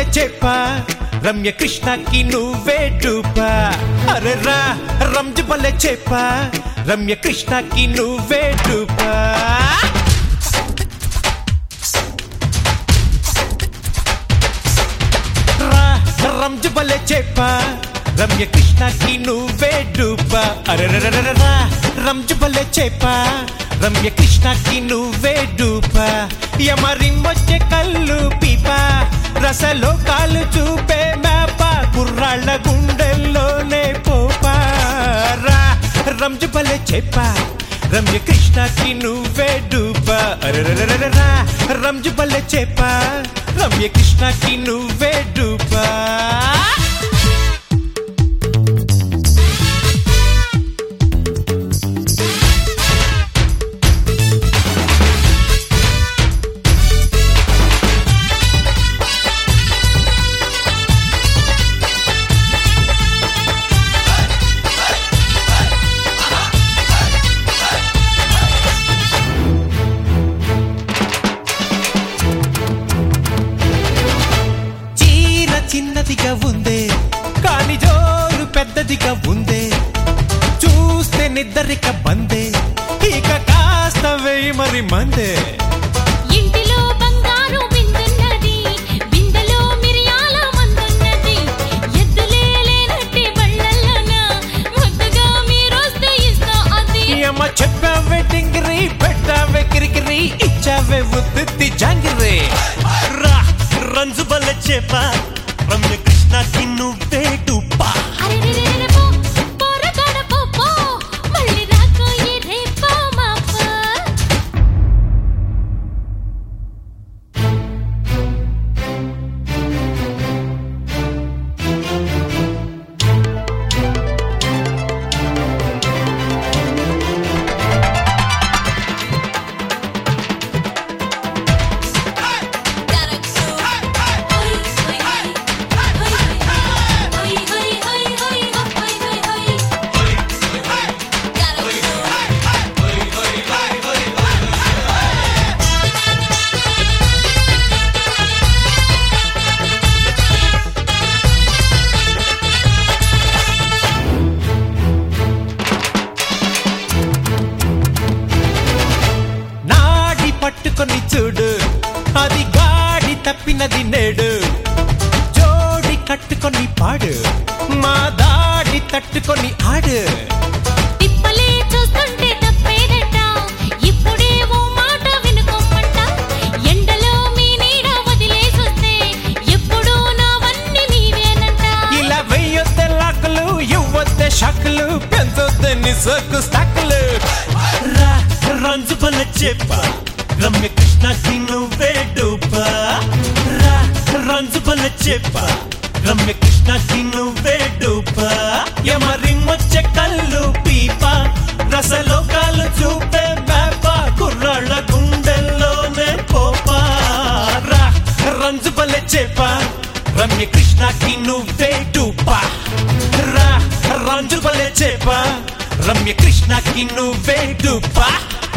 బలే చెప్ప రమ్య కృష్ణకి నువ్వే డూపా అరే రా రంజు బలే చెప్ప రమ్య కృష్ణకి నువ్వే డూపా రా రంజు బలే చెప్ప రమ్య కృష్ణకి నువ్వే డూపా అరే రా రంజు బలే చెప్ప రమ్య కృష్ణకి నువ్వే డూపా యమరిమ్మొచ్చే కళ్ళు పీపా రసలో కాలు చూపే మేప కుర్రాళ్ళ గుండెల్లోనే పోపా రా రంజు బలే చెప్పా రమ్య కృష్ణకి నువ్వే డూపా అరే రా రంజు బలే చెప్పా రమ్య కృష్ణకి నువ్వే డూపా చీర చిన్నదిగా ఉందే కాని జోరు పెద్దదిగా ఉందే చూస్తే నిద్దరిక బందే ఇక కాస్త వేయి మరి మందే ఇంటిలో బంగారు బిందున్నది బిందెలో మిరియాల మందున్నది ఎద్దులే లేనట్టి బళ్ళల్లోన ముద్దుగా మీరొస్తే ఇస్తా అది ఈ అమ్మ చెప్పావే టింగిరి పెట్టావే కిరికిరి ఇచ్చావే ఉత్తి జాంగిరి రా రంజు బల్ల చేప రమ్య కృష్ణకి నువ్వే డూపా అరెరెరెరెరె పో, పోరగాడ పో, పో. మళ్ళీ రాకు ఈ రేపో మాపో. నాడి పట్టుకొని చూడు అది గాడి తప్పినది నేడు జోడి కట్టుకొని పాడు మా దాడి తట్టుకొని ఆడు తిప్పలే చూస్తుంటే తప్పేదట ఇప్పుడే ఓ మాట వినుకోమంట ఎండలో మీ నీడ వదిలేసొస్తే ఎప్పుడూ నావన్నీ నీవేనంట ఇలా వెయ్యొద్దే లాకులు ఇవ్వొద్దే షాకులు పెంచొద్దే నిసకు స్టాకులు రా రంజు బల్ల చేప రమ్య కృష్ణకి నువ్వే డూపా రా రంజు బల్ల చేప రమ్య కృష్ణకి నువ్వే డూపా ఎమరిమ్మొచ్చే కళ్ళు పీప రసలోకాలు చూపే మేప కుర్రాళ్ళ గుండెల్లోనే పోపా రా రంజు బలె చేప రమ్య కృష్ణకి నువ్వే డూపా రా రంజు బలె చేప రమ్య కృష్ణకి నువ్వే డూపా